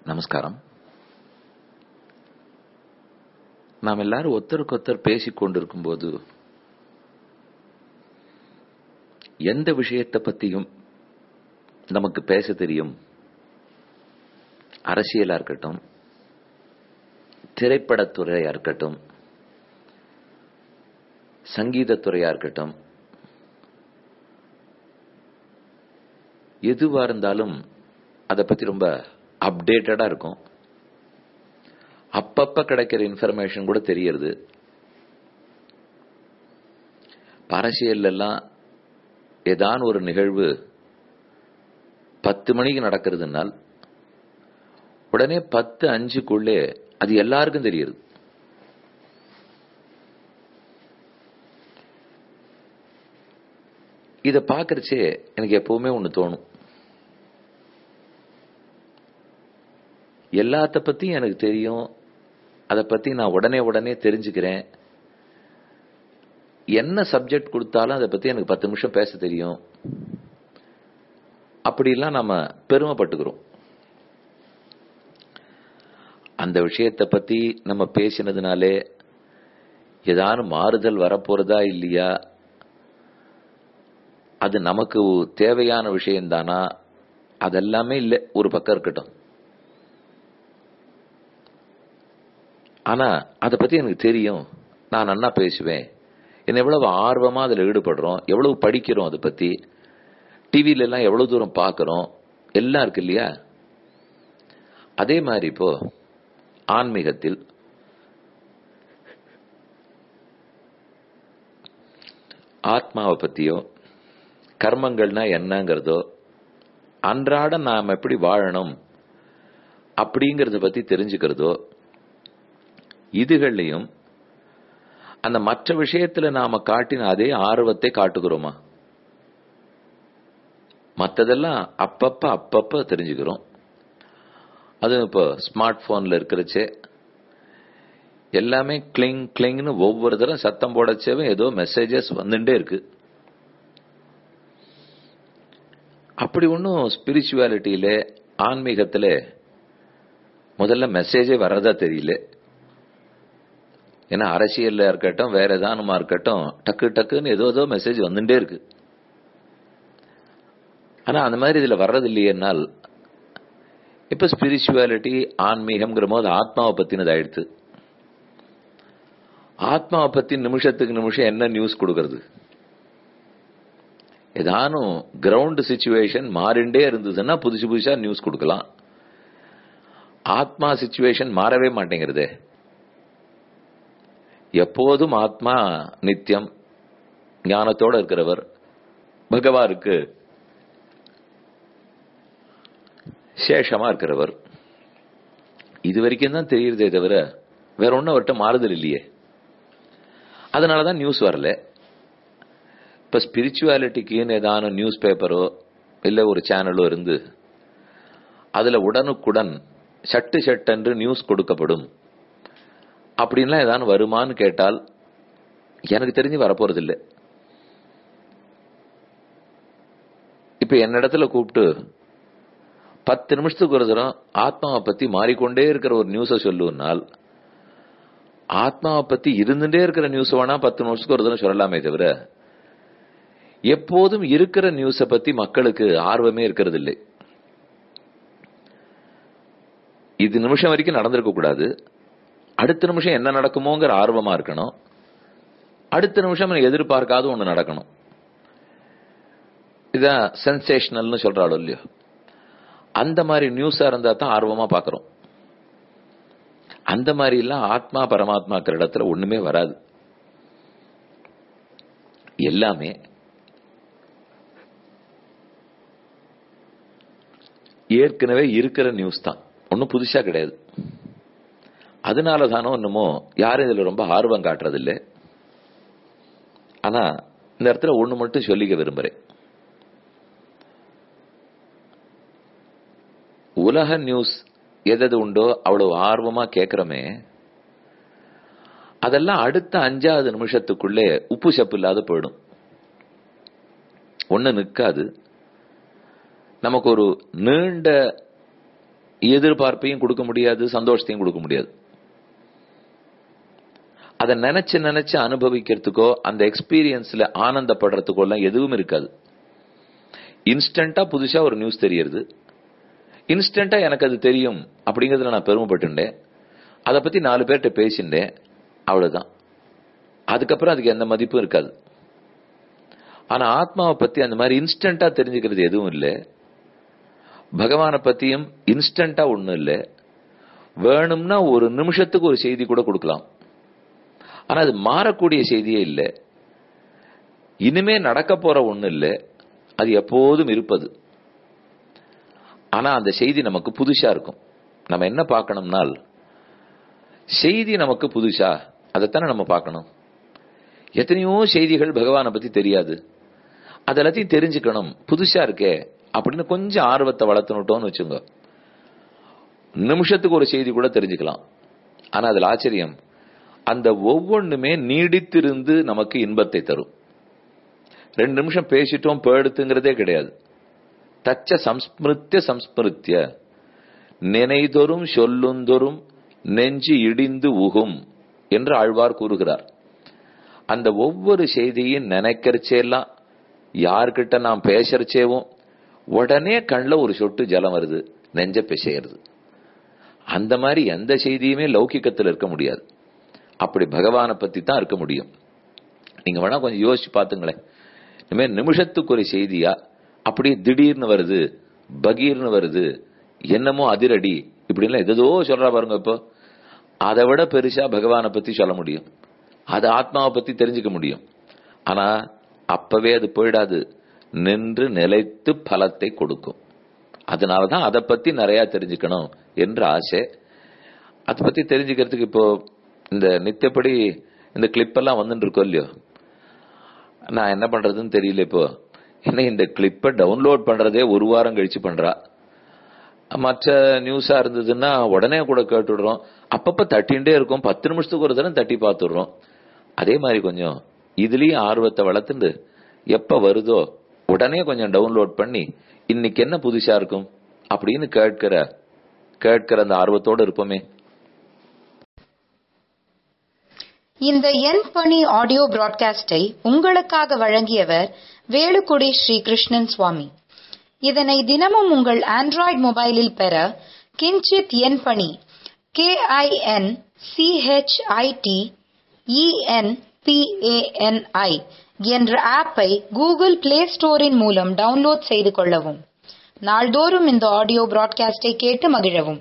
நமஸ்காரம் நாம் எல்லாரும் ஒருத்தருக்கு ஒருத்தர் பேசிக் கொண்டிருக்கும் போது எந்த விஷயத்தை பத்தியும் நமக்கு பேச தெரியும் அரசியலா இருக்கட்டும் திரைப்படத்துறையா இருக்கட்டும் சங்கீதத்துறையா இருக்கட்டும் எதுவா இருந்தாலும் அதை பத்தி ரொம்ப அப்டேட்டடா இருக்கும் அப்பப்ப கிடைக்கிற இன்ஃபர்மேஷன் கூட தெரியறது அரசியல் எல்லாம் ஏதான் ஒரு நிகழ்வு பத்து மணிக்கு நடக்கிறதுனால் உடனே பத்து அஞ்சுக்குள்ளே அது எல்லாருக்கும் தெரியுது இத பாக்குறச்சே எனக்கு எப்பவுமே ஒண்ணு தோணும் எல்லாத்த பத்தியும் எனக்கு தெரியும் அதை பத்தி நான் உடனே உடனே தெரிஞ்சுக்கிறேன் என்ன சப்ஜெக்ட் கொடுத்தாலும் அதை பத்தி எனக்கு பத்து நிமிஷம் பேச தெரியும் அப்படிலாம் நம்ம பெருமைப்பட்டுக்கிறோம் அந்த விஷயத்தை பத்தி நம்ம பேசினதுனாலே ஏதானும் மாறுதல் வரப்போறதா இல்லையா அது நமக்கு தேவையான விஷயம்தானா அதெல்லாமே இல்லை ஒரு பக்கம் இருக்கட்டும் ஆனா அதை பத்தி எனக்கு தெரியும் நான் நன்னா பேசுவேன் என்ன எவ்வளவு ஆர்வமா அதுல ஈடுபடுறோம் எவ்வளவு படிக்கிறோம் அதை பத்தி டிவில எல்லாம் எவ்வளவு தூரம் பாக்குறோம் எல்லாம் இருக்கு இல்லையா அதே மாதிரி இப்போ ஆன்மீகத்தில் ஆத்மாவை பத்தியோ கர்மங்கள்னா என்னங்கிறதோ அன்றாட நாம் எப்படி வாழணும் அப்படிங்கறத பத்தி தெரிஞ்சுக்கிறதோ இதுகள்லையும் அந்த மற்ற விஷயத்துல நாம காட்டின அதே ஆர்வத்தை காட்டுகிறோமா மற்றதெல்லாம் அப்பப்ப அப்பப்ப தெரிஞ்சுக்கிறோம் அது இப்போ ஸ்மார்ட் போன்ல இருக்கிறச்சே எல்லாமே கிளிங் கிளிங்னு ஒவ்வொரு தரம் சத்தம் போடச்சேவும் ஏதோ மெசேஜஸ் வந்துட்டே இருக்கு அப்படி ஒன்றும் ஸ்பிரிச்சுவாலிட்டியில ஆன்மீகத்துல முதல்ல மெசேஜே வர்றதா தெரியல ஏன்னா அரசியல்ல இருக்கட்டும் வேற ஏதானுமா இருக்கட்டும் டக்கு டக்குன்னு ஏதோ ஏதோ மெசேஜ் வந்துட்டே இருக்கு ஆனா அந்த மாதிரி இதுல வர்றது இல்லையேனால் இப்ப ஸ்பிரிச்சுவாலிட்டி ஆன்மீகம்ங்கிற போது ஆத்மாவை பத்தினது ஆயிடுத்து ஆத்மாவை பத்தி நிமிஷத்துக்கு நிமிஷம் என்ன நியூஸ் கொடுக்கறது ஏதானும் கிரவுண்ட் சுச்சுவேஷன் மாறிண்டே இருந்ததுன்னா புதுசு புதுசா நியூஸ் கொடுக்கலாம் ஆத்மா சுச்சுவேஷன் மாறவே மாட்டேங்கிறதே எப்போதும் ஆத்மா நித்தியம் ஞானத்தோட இருக்கிறவர் பகவாருக்கு சேஷமா இருக்கிறவர் இது வரைக்கும் தான் தெரியுறதே தவிர வேற ஒன்னும் அவர்கிட்ட மாறுதல் இல்லையே அதனாலதான் நியூஸ் வரல இப்ப ஸ்பிரிச்சுவாலிட்டிக்குன்னு ஏதான நியூஸ் பேப்பரோ இல்ல ஒரு சேனலோ இருந்து அதுல உடனுக்குடன் சட்டு சட்டென்று நியூஸ் கொடுக்கப்படும் அப்படின்லாம் ஏதாவது வருமானு கேட்டால் எனக்கு தெரிஞ்சு வரப்போறது இல்லை இப்ப என்னிடத்துல கூப்பிட்டு பத்து நிமிஷத்துக்கு ஒரு தரம் ஆத்மாவை பத்தி மாறிக்கொண்டே இருக்கிற ஒரு நியூஸ சொல்லுவனால் ஆத்மாவை பத்தி இருந்துட்டே இருக்கிற நியூஸ் வேணா பத்து நிமிஷத்துக்கு ஒரு தரம் சொல்லலாமே தவிர எப்போதும் இருக்கிற நியூஸ பத்தி மக்களுக்கு ஆர்வமே இருக்கிறது இல்லை இது நிமிஷம் வரைக்கும் நடந்திருக்க கூடாது அடுத்த நிமிஷம் என்ன நடக்குமோங்கிற ஆர்வமா இருக்கணும் அடுத்த நிமிஷம் எதிர்பார்க்காத ஒண்ணு நடக்கணும் இதான் சென்சேஷனல்னு சொல்றாளோ இல்லையோ அந்த மாதிரி நியூஸா இருந்தா தான் ஆர்வமா பாக்குறோம் அந்த மாதிரி எல்லாம் ஆத்மா பரமாத்மாக்கிற இடத்துல ஒண்ணுமே வராது எல்லாமே ஏற்கனவே இருக்கிற நியூஸ் தான் ஒன்னும் புதுசா கிடையாது அதனால தானோ என்னமோ யாரும் இதுல ரொம்ப ஆர்வம் காட்டுறது இல்லை ஆனா இந்த இடத்துல ஒண்ணு மட்டும் சொல்லிக்க விரும்புறேன் உலக நியூஸ் எது உண்டோ அவ்வளவு ஆர்வமா கேக்குறோமே அதெல்லாம் அடுத்த அஞ்சாவது நிமிஷத்துக்குள்ளே உப்பு சப்பு இல்லாத போயிடும் ஒண்ணு நிக்காது நமக்கு ஒரு நீண்ட எதிர்பார்ப்பையும் கொடுக்க முடியாது சந்தோஷத்தையும் கொடுக்க முடியாது அதை நினைச்சு நினைச்சு அனுபவிக்கிறதுக்கோ அந்த எக்ஸ்பீரியன்ஸ்ல ஆனந்தப்படுறதுக்கோ எல்லாம் எதுவும் இருக்காது இன்ஸ்டன்டா புதுசா ஒரு நியூஸ் தெரியறது இன்ஸ்டன்டா எனக்கு அது தெரியும் அப்படிங்கறதுல நான் பெருமைப்பட்டுட்டேன் அதை பத்தி நாலு பேர்கிட்ட பேசிட்டேன் அவ்வளவுதான் அதுக்கப்புறம் அதுக்கு எந்த மதிப்பும் இருக்காது ஆனா ஆத்மாவை பத்தி அந்த மாதிரி இன்ஸ்டன்டா தெரிஞ்சுக்கிறது எதுவும் இல்லை பகவானை பத்தியும் இன்ஸ்டன்டா ஒண்ணும் இல்லை வேணும்னா ஒரு நிமிஷத்துக்கு ஒரு செய்தி கூட கொடுக்கலாம் ஆனா அது மாறக்கூடிய செய்தியே இல்லை இனிமே நடக்க போற ஒண்ணு இல்லை அது எப்போதும் இருப்பது ஆனா அந்த செய்தி நமக்கு புதுசா இருக்கும் நம்ம என்ன பார்க்கணும்னால் செய்தி நமக்கு புதுசா அதைத்தானே நம்ம பார்க்கணும் எத்தனையோ செய்திகள் பகவானை பத்தி தெரியாது அதெல்லாத்தையும் தெரிஞ்சுக்கணும் புதுசா இருக்கே அப்படின்னு கொஞ்சம் ஆர்வத்தை வளர்த்துனுட்டோம்னு வச்சுங்க நிமிஷத்துக்கு ஒரு செய்தி கூட தெரிஞ்சுக்கலாம் ஆனா அதுல ஆச்சரியம் அந்த ஒவ்வொன்றுமே நீடித்திருந்து நமக்கு இன்பத்தை தரும் ரெண்டு நிமிஷம் பேசிட்டோம் பேடுத்துங்கிறதே கிடையாது தச்ச சம்ஸ்மிருத்திய சம்ஸ்மிருத்திய நினைதொரும் சொல்லுந்தொரும் நெஞ்சு இடிந்து உகும் என்று ஆழ்வார் கூறுகிறார் அந்த ஒவ்வொரு செய்தியும் நினைக்கிறச்சேலாம் யார்கிட்ட நாம் பேசுறச்சேவும் உடனே கண்ணில் ஒரு சொட்டு ஜலம் வருது நெஞ்ச பிசையிறது அந்த மாதிரி எந்த செய்தியுமே லௌகிக்கத்தில் இருக்க முடியாது அப்படி பகவானை பத்தி தான் இருக்க முடியும் நீங்க வேணா கொஞ்சம் யோசிச்சு பாத்துங்களேன் இனிமேல் நிமிஷத்துக்கு ஒரு செய்தியா அப்படியே திடீர்னு வருது பகீர்னு வருது என்னமோ அதிரடி இப்படிலாம் எதோ சொல்றா பாருங்க இப்போ அதை விட பெருசா பகவானை பத்தி சொல்ல முடியும் அது ஆத்மாவை பத்தி தெரிஞ்சுக்க முடியும் ஆனா அப்பவே அது போயிடாது நின்று நிலைத்து பலத்தை கொடுக்கும் அதனாலதான் அதை பத்தி நிறைய தெரிஞ்சுக்கணும் என்ற ஆசை அதை பத்தி தெரிஞ்சுக்கிறதுக்கு இப்போ இந்த நித்தப்படி இந்த கிளிப் எல்லாம் வந்துட்டு இருக்கோம் இல்லையோ நான் என்ன பண்றதுன்னு தெரியல இப்போ என்ன இந்த கிளிப்பை டவுன்லோட் பண்றதே ஒரு வாரம் கழிச்சு பண்றா மற்ற நியூஸா இருந்ததுன்னா உடனே கூட கேட்டுடுறோம் அப்பப்ப தட்டின்ண்டே இருக்கும் பத்து நிமிஷத்துக்கு ஒரு தடவை தட்டி பார்த்துடுறோம் அதே மாதிரி கொஞ்சம் இதுலயும் ஆர்வத்தை வளர்த்துண்டு எப்ப வருதோ உடனே கொஞ்சம் டவுன்லோட் பண்ணி இன்னைக்கு என்ன புதுசா இருக்கும் அப்படின்னு கேட்கிற கேட்கிற அந்த ஆர்வத்தோட இருப்போமே இந்த என் பணி ஆடியோ பிராட்காஸ்டை உங்களுக்காக வழங்கியவர் வேலுக்குடி ஸ்ரீ கிருஷ்ணன் சுவாமி இதனை தினமும் உங்கள் ஆண்ட்ராய்டு மொபைலில் பெற கிஞ்சித் என் பணி கே ஐ என் சிஹெச்ஐடி இஎன்பிஏஎன்ஐ என்ற ஆப்பை கூகுள் பிளே ஸ்டோரின் மூலம் டவுன்லோட் செய்து கொள்ளவும் நாள்தோறும் இந்த ஆடியோ பிராட்காஸ்டை கேட்டு மகிழவும்